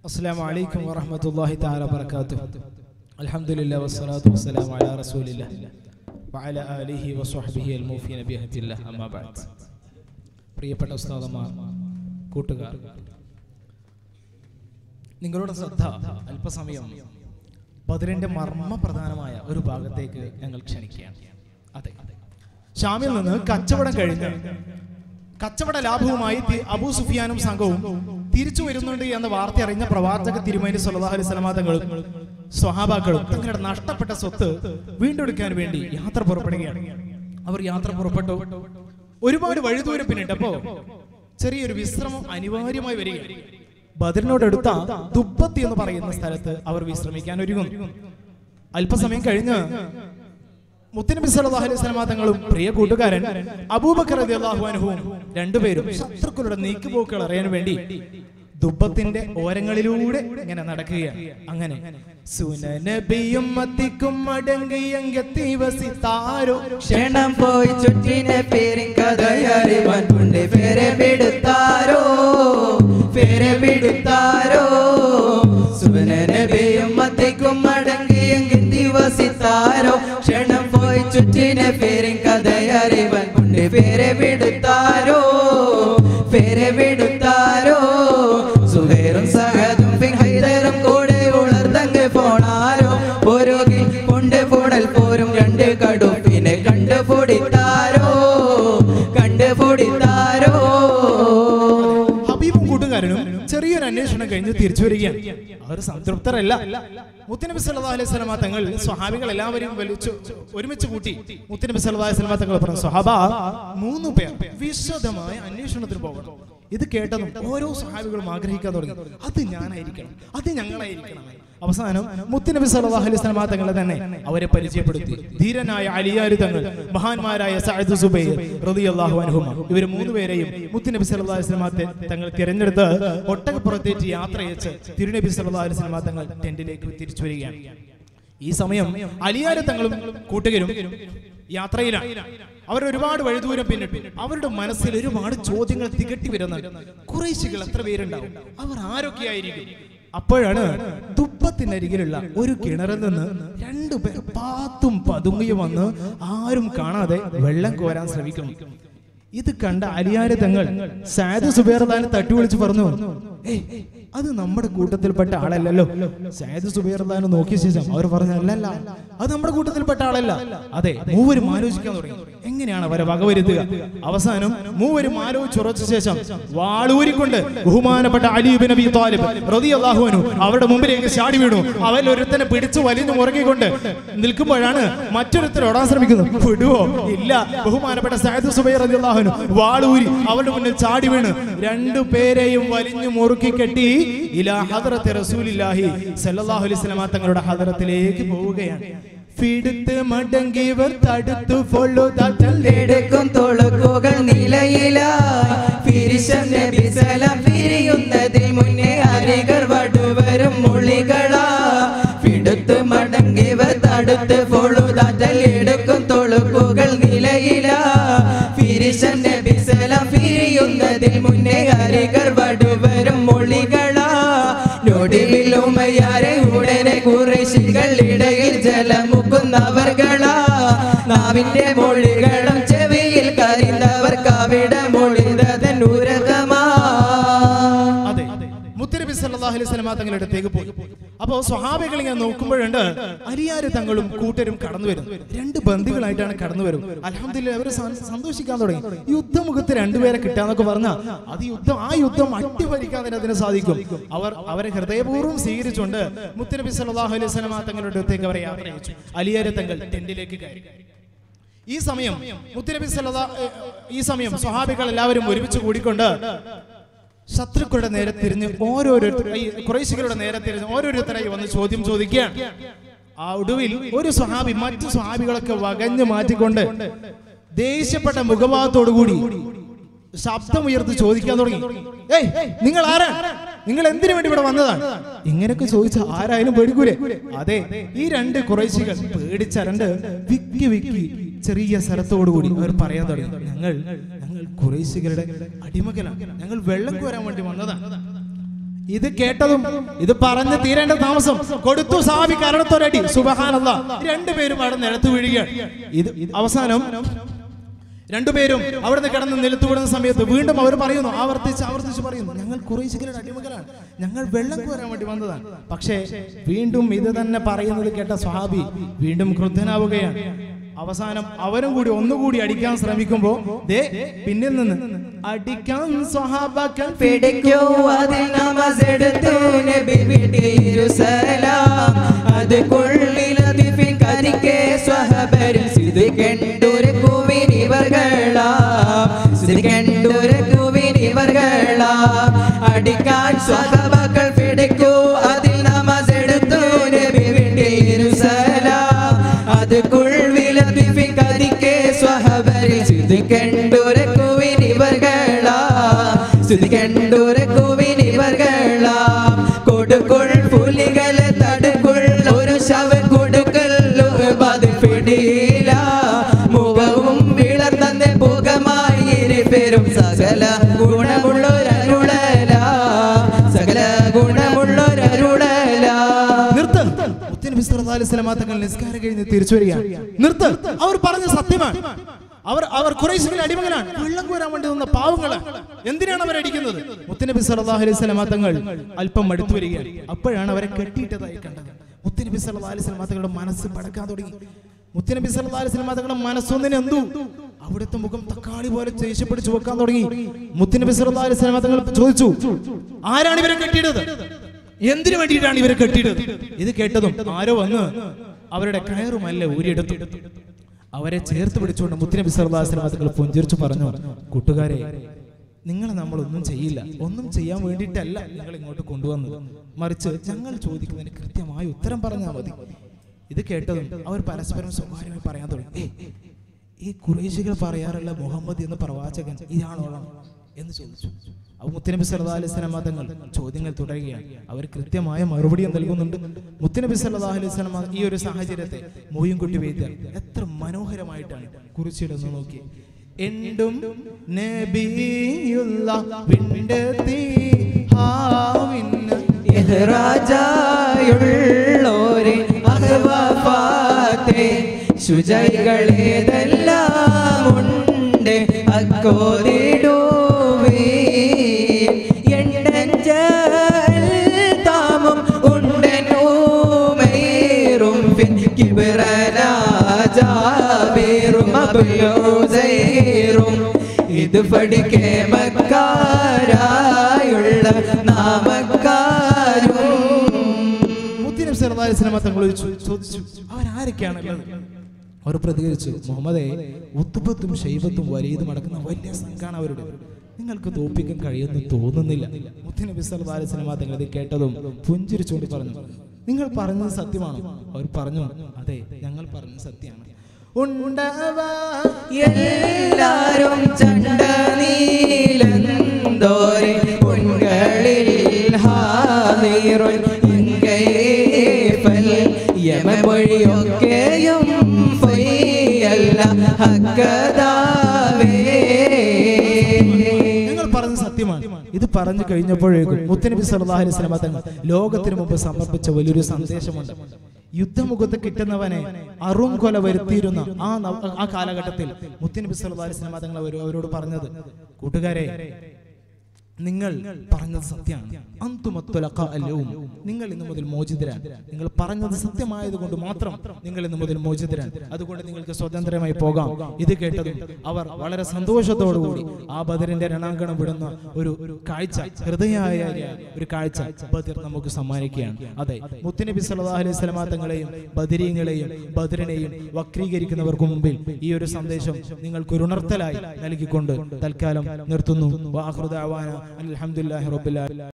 അസ്സാം വലൈക്കും വറഹമത്തല്ലാഹി താല വബർക്കാത്തു അൽഹംദുലില്ല വസ്സലാത്തു വസ്സലാം അലാ റസൂലില്ല വഅല ആലിഹി വസ്വഹ്ബിഹി അൽമൂഫീന ബിഹദില്ല അമ്മാ ബഅദ് പ്രിയപ്പെട്ട ഉസ്താദന്മാർ കൂട്ടുകാർ നിങ്ങളുടെ ശ്രദ്ധ അല്പസമയം ബദറിന്റെ മർമ്മപ്രധാനമായ ഒരു ഭാഗത്തേക്ക് ഞങ്ങൾ ക്ഷണിക്കുകയാണ് അതെ ഷാമിൽ നിന്ന് കച്ചവടം കഴിഞ്ഞ് കച്ചവട ലാഭവുമായി തി- അബൂ സുഫിയാനും സംഘവും തിരിച്ചു വരുന്നുണ്ട് എന്ന വാർത്ത അറിഞ്ഞ പ്രവാചക തിരുമേനി സല്ലല്ലാഹു അലൈഹി വസല്ലമ തങ്ങളും സ്വഹാബാക്കളും തങ്ങളുടെ നഷ്ടപ്പെട്ട സ്വത്ത് വീണ്ടെടുക്കാൻ വേണ്ടി യാത്ര പുറപ്പെടുകയാണ് അവർ യാത്ര പുറപ്പെട്ടു ഒരുപാട് വഴിദൂരം പിന്നിട്ടപ്പോ ചെറിയൊരു വിശ്രമം അനിവാര്യമായി വരികയാണ് ബദറിനോടടുത്ത ദുബത്തി എന്ന് പറയുന്ന സ്ഥലത്ത് അവർ വിശ്രമിക്കാൻ ഒരുങ്ങുന്നു അല്പസമയം കഴിഞ്ഞ് മുത്തനബി സല്ലല്ലാഹു അലൈഹി വസല്ലമ തങ്ങളും പ്രിയ കൂട്ടുകാരൻ അബൂബക്കർ റളിയല്ലാഹു അൻഹുവും രണ്ടുപേരും ശത്രുക്കളുടെ നീക്കുപോക്കുകൾ അറിയാൻ വേണ്ടി ദുബത്തിന്റെ ഓരങ്ങളിലൂടെ ഇങ്ങനെ നടക്കുകയാണ് അങ്ങനെ സുനനബിയും മത്തിക്കും മടങ്ങിയങ്കത്തി വസിത്താരോ ക്ഷണം പോയി ചുറ്റിനെ പേരും കഥയറിവാൻ കൊണ്ട് പേരെ വിടുത്താരോ പേരെ വിടുത്താരോ സുവനനബിയും മത്തിക്കും മടങ്ങിയെങ്കിൽ ദിവസിത്താരോ ക്ഷണം പോയി ചുറ്റിനെ പേരും കഥയറിവാൻ കൊണ്ട് പേരെ വിടുത്താരോ പേരെ വിടുത്താരോ സുഹേറും സഹദും ഹൈദറും കൂടെ ഉണർന്നങ്ങ് പോണാരോ പോരോകിൽ കൊണ്ട് പോണൽ പോരും രണ്ട് കടുപ്പിനെ കണ്ടുപിടിത്താരോ കണ്ടുപിടിത്താരോ ഹബീബും കൂട്ടുകാരനും ചെറിയൊരു അന്വേഷണം കഴിഞ്ഞ് തിരിച്ചു വരികയാണ് അവർ സംതൃപ്തരല്ല മുത്തനബി സല്ലല്ലാഹു അലൈഹി വസല്ലമ തങ്ങൾ സ്വഹാബികൾ എല്ലാവരെയും വലിച്ചു ഒരുമിച്ച് കൂട്ടി മുത്തനബി സല്ലല്ലാഹു അലൈഹി വസല്ലമ തങ്ങൾ പറഞ്ഞു സ്വഹാബ മൂന്ന് പേർ വിശദമായ അന്വേഷണത്തിന് പോകണം ഇത് കേട്ടതും ഓരോ സ്വഹാബികളും ആഗ്രഹിക്കാൻ തുടങ്ങി അത് ഞാനായിരിക്കണം അത് ഞങ്ങളായിരിക്കണം അവസാനം മുത്തനബി സല്ലല്ലാഹു അലൈഹി വസല്ലമ തങ്ങളെ തന്നെ അവരെ പരിചയപ്പെടുത്തി ധീരനായ അലിയാരി തങ്ങൾ മഹാന്മാരായ സഅദ് സുബൈർ റളിയല്ലാഹു അൻഹുമ ഇവർ മൂന്നുപേരെയും മുത്തനബി സല്ലല്ലാഹു അലൈഹി വസല്ലമ തെ- തങ്ങൾ തിരഞ്ഞെടുത്ത് ഒട്ടകപ്പുറത്തേറ്റ് യാത്രയച്ച് തിരുനബി സല്ലല്ലാഹു അലൈഹി വസല്ലമ തങ്ങൾ ടെന്റിലേക്ക് തിരിച്ചു വരികയാണ് ഈ സമയം അലിയാര തങ്ങളും കൂട്ടുകരും യാത്രയിലാണ് അവർ ഒരുപാട് വഴിദൂരം പിന്നിട്ടു അവരുടെ മനസ്സിൽ ഒരുപാട് ചോദ്യങ്ങൾ തികട്ടി വരുന്നുണ്ട് കുറേശികൾ എത്ര പേരുണ്ടാവും അവർ ആരൊക്കെയായിരിക്കും അപ്പോഴാണ് തുപ്പത്തിനരികിലുള്ള ഒരു കിണറിൽ നിന്ന് രണ്ടുപേർ പാത്തും പതുങ്ങിയും വന്ന് ആരും കാണാതെ വെള്ളം കോരാൻ ശ്രമിക്കുന്നു ഇത് കണ്ട അലിയാര് തങ്ങൾ സാദ് സുബേർദാനെ തട്ടി വിളിച്ച് പറഞ്ഞു ഏയ് അത് നമ്മുടെ കൂട്ടത്തിൽപ്പെട്ട ആളല്ലല്ലോ സാദ് സുബേർദാനെ നോക്കിയ ശേഷം അവർ പറഞ്ഞു അല്ലല്ല അത് നമ്മുടെ കൂട്ടത്തിൽപ്പെട്ട ആളല്ല അതെ മൂവരും ആലോചിക്കാൻ തുടങ്ങി എങ്ങനെയാണ് അവരെ വകവരുത്തുക അവസാനം മൂവരും ആലോചിച്ചുറച്ച ശേഷം വാളൂരിക്കൊണ്ട് ബഹുമാനപ്പെട്ട അലീബ് നബി താലിബ് റളിയല്ലാഹു അൻഹു അവരുടെ മുമ്പിലേക്ക് ചാടി വീണു അവൻ ഒരുത്തനെ പിടിച്ചു വലിഞ്ഞു മുറങ്ങിക്കൊണ്ട് നിൽക്കുമ്പോഴാണ് മറ്റൊരുത്തർ ഓടാൻ ശ്രമിക്കുന്നത് വിടുവോ ഇല്ല ബഹുമാനപ്പെട്ട സയ്യിദ് സുബൈർ റളിയല്ലാഹു അൻഹു വാളൂരി അവരുടെ മുന്നിൽ ചാടി വീണ് രണ്ടു പേരെയും വലിഞ്ഞു മുറുക്കി കെട്ടി ഇലാ ഹദ്റത്ത് റസൂലില്ലാഹി സല്ലല്ലാഹു അലൈഹി വസല്ലമ തങ്ങളുടെ ഹദ്റത്തിലേക്ക് പോവുകയാണ് പിടുത്ത് മടങ്ങിയവർ തടുത്തു ഫോളോ എടുക്കും തൊളുക്കുകൾ നിലയിലായി പിരിശം നബി സലാം പിരിയുന്നതിൽ മുന്നേ അരികർ വടുവരും മൊഴികളാ പിടുത്ത് മടങ്ങിവ തടുത്ത് പൊളുതാറ്റൽ എടുക്കും തൊളുക്കുകൾ നിലയിലാ പിരിശം നബി സലാം പിരിയുന്നതിൽ മുന്നേ അരികർ വടുവരും മൊഴികളാ നൊടിവിൽ ഉമയാരെ ഉടനെ കുറേശികൾ ഇടയിൽ ജലമുക്കുന്നവർകളാ നാവിന്റെ മൊഴികളും ചെവിയിൽ കറിന്തവർക്ക് അവിടെ മൊഴിതൻ ഉരകമാ അതെ മുത്തനബി സല്ലല്ലാഹു അലൈഹി വസല്ലമ തങ്ങളുടെ അടുത്തേക്ക് പോയി അപ്പോ സ്വഹാബികൾ ഇങ്ങനെ നോക്കുമ്പോഴുണ്ട് അലിയാര് തങ്ങളും കൂട്ടരും കടന്നു വരും രണ്ട് ബന്ദികളായിട്ടാണ് കടന്നു വരും അലഹമില്ല അവർ സന്തോഷിക്കാൻ തുടങ്ങി യുദ്ധമുഖത്ത് രണ്ടുപേരെ കിട്ടാന്നൊക്കെ പറഞ്ഞ അത് യുദ്ധം ആ യുദ്ധം അട്ടിഭരിക്കാൻ തന്നെ അതിന് സാധിക്കും അവർ അവരെ ഹൃദയപൂർവ്വം സ്വീകരിച്ചുകൊണ്ട് മുത്തനബി സല്ലല്ലാഹു അലൈഹി വസല്ലമ തങ്ങളുടെ അടുത്തേക്ക് അവരെ യാത്ര അയച്ചു അലിയാര് തങ്ങൾ ടെന്റിലേക്ക് കയറി ഈ സമയം മുത്തനബി സല്ലല്ലാ ഈ സമയം സ്വഹാബികൾ എല്ലാവരും ഒരുമിച്ച് കൂടിക്കൊണ്ട് ശത്രുക്കളുടെ നേരെ തിരിഞ്ഞ് ഓരോരുത്തർ ഈ കുറേശികളുടെ നേരെ തിരിഞ്ഞ് ഓരോരുത്തരായി വന്ന് ചോദ്യം ചോദിക്കുകയാണ് ആ ഒടുവിൽ ഒരു സ്വഹാബി മറ്റു സ്വഹാബികളൊക്കെ വകഞ്ഞു മാറ്റിക്കൊണ്ട് ദേഷ്യപ്പെട്ട മുഖഭാവത്തോടുകൂടി ശബ്ദമുയർത്തി ചോദിക്കാൻ തുടങ്ങി ഏയ് നിങ്ങൾ ആരാ നിങ്ങൾ എന്തിനു വേണ്ടി ഇവിടെ വന്നതാണ് ഇങ്ങനെയൊക്കെ ചോദിച്ച ആരായാലും പേടിക്കൂലേ അതെ ഈ രണ്ട് കുറേശികൾ പേടിച്ചരണ്ട് വിക്കി വിക്കി ചെറിയ സ്ഥലത്തോടുകൂടി അവർ പറയാൻ തുടങ്ങി ഞങ്ങൾ ഞങ്ങൾ കുറേശികളുടെ അടിമകലാണ് ഞങ്ങൾ വെള്ളം കോരാൻ വേണ്ടി വന്നതാണ് ഇത് കേട്ടതും ഇത് പറഞ്ഞ് തീരേണ്ട താമസം കൊടുത്തു സാബി കരണത്തോരടി സുബഹാനല്ല രണ്ടുപേരും അവിടെ നിലത്ത് വീഴുകയാണ് ഇത് അവസാനം രണ്ടുപേരും അവിടുന്ന് കിടന്ന് നിലത്ത് വിടുന്ന സമയത്ത് വീണ്ടും അവർ പറയുന്നു ആവർത്തിച്ച് ആവർത്തിച്ച് പറയുന്നു ഞങ്ങൾ കുറേശികളുടെ അടിമകളാണ് ഞങ്ങൾ വെള്ളം കോരാൻ വേണ്ടി വന്നതാണ് പക്ഷേ വീണ്ടും ഇത് തന്നെ പറയുന്നത് കേട്ട സ്വഹാബി വീണ്ടും ക്രുദ്ധനാവുകയാണ് അവസാനം അവരും കൂടി ഒന്നുകൂടി അടിക്കാൻ ശ്രമിക്കുമ്പോ ദേ പിന്നിൽ നിന്ന് അടിക്കാൻ സ്വഹാബാക്കൾ പിടിക്കൂ അതിൽ നമസെടുത്തു നബി വിട്ടിരുസലാം അത് കൊള്ളിലതിഫിൻ കരിക്കെ സ്വഹബരിൽ സ്ഥിതി കണ്ടൊരു കുവിനിവർകളാം സ്ഥിതി കണ്ടൊരു കുവിനിവർകളാം അടിക്കാൻ സ്വഹബകൾ പിടിക്കൂ അതിൽ നമസെടുത്തു നബി വിട്ടിരുസലാം അത് കൊള്ളിലതിഫിൻ കരിക്കെ സ്വഹബരിൽ സ്ഥിതി കണ്ടൊരു കുവിനിവർകളാം സ്ഥിതി കണ്ടൊരു കുവിനിവർകളാം കൊടുക്കുൾ പുലികളെ തടുക്കുൾ ഒരു ശവ കൊടുക്കൽ പിടിയില്ല മുഖവും വിളർന്നെ പുകമായി ഇരുപേരും സകല ഗുണമുള്ളൊരരുളല സകല ഗുണമുള്ളൊരരുളല നിർത്ത് മുത്തനബി സല്ലല്ലാഹു അലൈഹി വസല്ലമ തങ്ങൾ നിസ്കാരം കഴിഞ്ഞ് തിരിച്ചു വരികയാണ് നിർത്ത് അവർ പറഞ്ഞ സത്യമാണ് അവർ അവർ കുറേശ്ശികളുടെ അടിമകളാണ് വെള്ളം കോരാൻ വേണ്ടി നിന്ന പാവങ്ങള് എന്തിനാണ് അവർ അടിക്കുന്നത് മുത്തനബി സല്ലല്ലാഹു അലൈഹി വസല്ലമ തങ്ങൾ അല്പം അടുത്തു വരികയാണ് അപ്പോഴാണ് അവരെ കെട്ടിയിട്ടതായി കണ്ടത് മുത്തനബി സല്ലല്ലാഹു അലൈഹി വസല്ലമ തങ്ങളുടെ മനസ്സ് പടക്കാൻ തുടങ്ങി മുത്തനബി സല്ലല്ലാഹു അലൈഹി വസല്ലമ തങ്ങളുടെ മനസ്സൊന്നിന് എന്തു അവിടുത്തെ മുഖം തക്കാളി പോലെ ദേഷ്യപ്പെട്ട് ചുവക്കാൻ തുടങ്ങി മുത്തനബി സല്ലല്ലാഹു അലൈഹി വസല്ലമ തങ്ങൾ ചോദിച്ചു ആരാണ് ഇവരെ കെട്ടിയിട്ടത് എന്തിനു വേണ്ടിയിട്ടാണ് ഇവരെ കെട്ടിയിട്ടത് ഇത് കേട്ടതും ആരോ വന്ന് അവരുടെ കയറുമല്ല ഊരിയെടുത്തു അവരെ ചേർത്ത് പിടിച്ചുകൊണ്ട് മുത്തിനബി സർദാസനമാതകൾ പുഞ്ചിരിച്ചു പറഞ്ഞു കൂട്ടുകാരെ നിങ്ങൾ നമ്മളൊന്നും ചെയ്യില്ല ഒന്നും ചെയ്യാൻ വേണ്ടിയിട്ടല്ല നിങ്ങൾ ഇങ്ങോട്ട് കൊണ്ടുവന്നത് മറിച്ച് ഞങ്ങൾ ചോദിക്കുന്നതിന് കൃത്യമായി ഉത്തരം പറഞ്ഞാൽ മതി ഇത് കേട്ടതും അവർ പരസ്പരം സ്വകാര്യമായി പറയാൻ തുടങ്ങി "ഏയ്, ഈ കുറേശികൾ പറയാറുള്ള മുഹമ്മദ് എന്ന പ്രവാചകൻ ഇയാളോളം എന്ന് ചോദിച്ചു അപ്പൊ മുത്തനബി സല്ലല്ലാഹു അലൈഹി വസല്ലം തങ്ങൾ ചോദ്യങ്ങൾ തുടരുകയാണ് അവർ കൃത്യമായ മറുപടിയും നൽകുന്നുണ്ട് മുത്തനബി സല്ലല്ലാഹു അലൈഹി വസല്ലം ഈ ഒരു സാഹചര്യത്തെ മോയുംകുട്ടി വൈദ്യർ എത്ര മനോഹരമായിട്ടാണ് കുറിച്ചിടുന്നത് നോക്കി എണ്ടും നബിയുള്ള വിണ്ടെത്തി ഹാവിന്ന് ഇഹ്റാജായുള്ളോരെ അഹ്വഫാത്തെ ശുചൈകളേതെല്ലാം ഉണ്ട് അക്കോതിടുവേ എണ്ടഞ്ചൽ താമും ഉണ്ടനൂമേറും ഫിൻ കിബ്റനാജാബേറും അബ്ലൂസൈറും ഇത് പഠിക്കേ മക്കാരായുള്ള നാമക്കാരും മുത്തനബി സല്ലല്ലാഹു അലൈഹി വസല്ലം തങ്ങൾ ചോ- ചോദിച്ചു അവരാരൊക്കെയാണുള്ളത് അവർ പ്രതികരിച്ചു മുഹമ്മദെ ഉത്തുബത്തും ഷൈബത്തും വലീദും അടക്കുന്ന വലിയ സംഘാണ് അവരുടെ നിങ്ങൾക്ക് തോപ്പിക്കാൻ കഴിയുമെന്ന് തോന്നുന്നില്ല മുത്തനബി സല്ലല്ലാഹു അലൈഹി വസല്ലം തങ്ങൾ ഇത് കേട്ടതും പുഞ്ചിരിച്ചുകൊണ്ട് പറഞ്ഞു നിങ്ങൾ പറഞ്ഞത് സത്യമാണോ അവർ പറഞ്ഞു അതെ ഞങ്ങൾ പറഞ്ഞത് സത്യമാണ് ഉണ്ടവാ എല്ലാരും ചണ്ട നീലന്തോരെ പൊൻകളിൽ ഹാനീറുൻ ഇങ്കൈഫൽ യമൊഴിയൊക്കെയും ഫൈയല്ല ഹക്കദാവേ ഞങ്ങൾ പറഞ്ഞത് സത്യമാണ് ഇത് പറഞ്ഞു കഴിഞ്ഞപ്പോഴേക്കും മുത്തനബി സല്ലല്ലാഹു അലൈഹി വസല്ലം തങ്ങൾ ലോകത്തിന് മുമ്പ് സമർപ്പിച്ച വലിയൊരു സന്ദേശമുണ്ട് യുദ്ധമുഖത്ത് കിട്ടുന്നവനെ അറും കൊല വരുത്തിയിരുന്ന ആ നവ- ആ കാലഘട്ടത്തിൽ മുത്തനബി സല്ലല്ലാഹു അലൈഹി വസല്ലം തങ്ങൾ അവരോ- അവരോട് പറഞ്ഞത് കൂട്ടുകാരെ നിങ്ങൾ പറഞ്ഞത് സത്യമാണ് അന്തുമത്തുലഖ അല്ലവും നിങ്ങൾ ഇന്നു മുതൽ മോചിതരാൻ നിങ്ങൾ പറഞ്ഞത് സത്യമായത് കൊണ്ട് മാത്രം നിങ്ങൾ ഇന്നു മുതൽ മോചിതരാൻ അതുകൊണ്ട് നിങ്ങൾക്ക് സ്വതന്ത്രമായി പോകാം ഇത് കേട്ടതും അവർ വളരെ സന്തോഷത്തോടുകൂടി ആ ബദറിന്റെ രണാങ്കണം വിടുന്ന ഒരു ഒരു കാഴ്ച ഹൃദയായ ഒരു കാഴ്ച ബദർ നമുക്ക് സമ്മാനിക്കുകയാണ് അതെ മുത്തുനബി സല്ലല്ലാഹു അലൈഹി വസല്ലമ തങ്ങളെയും ബദരീങ്ങളെയും ബദറിനെയും വക്രീകരിക്കുന്നവർക്ക് മുമ്പിൽ ഈ ഒരു സന്ദേശം നിങ്ങൾക്ക് ഒരു ഉണർത്തലായി നൽകിക്കൊണ്ട് തൽക്കാലം നിർത്തുന്നു വാഹൃദാവാന അൽഹംദുലില്ലാഹി റബ്ബിൽ ആലമീൻ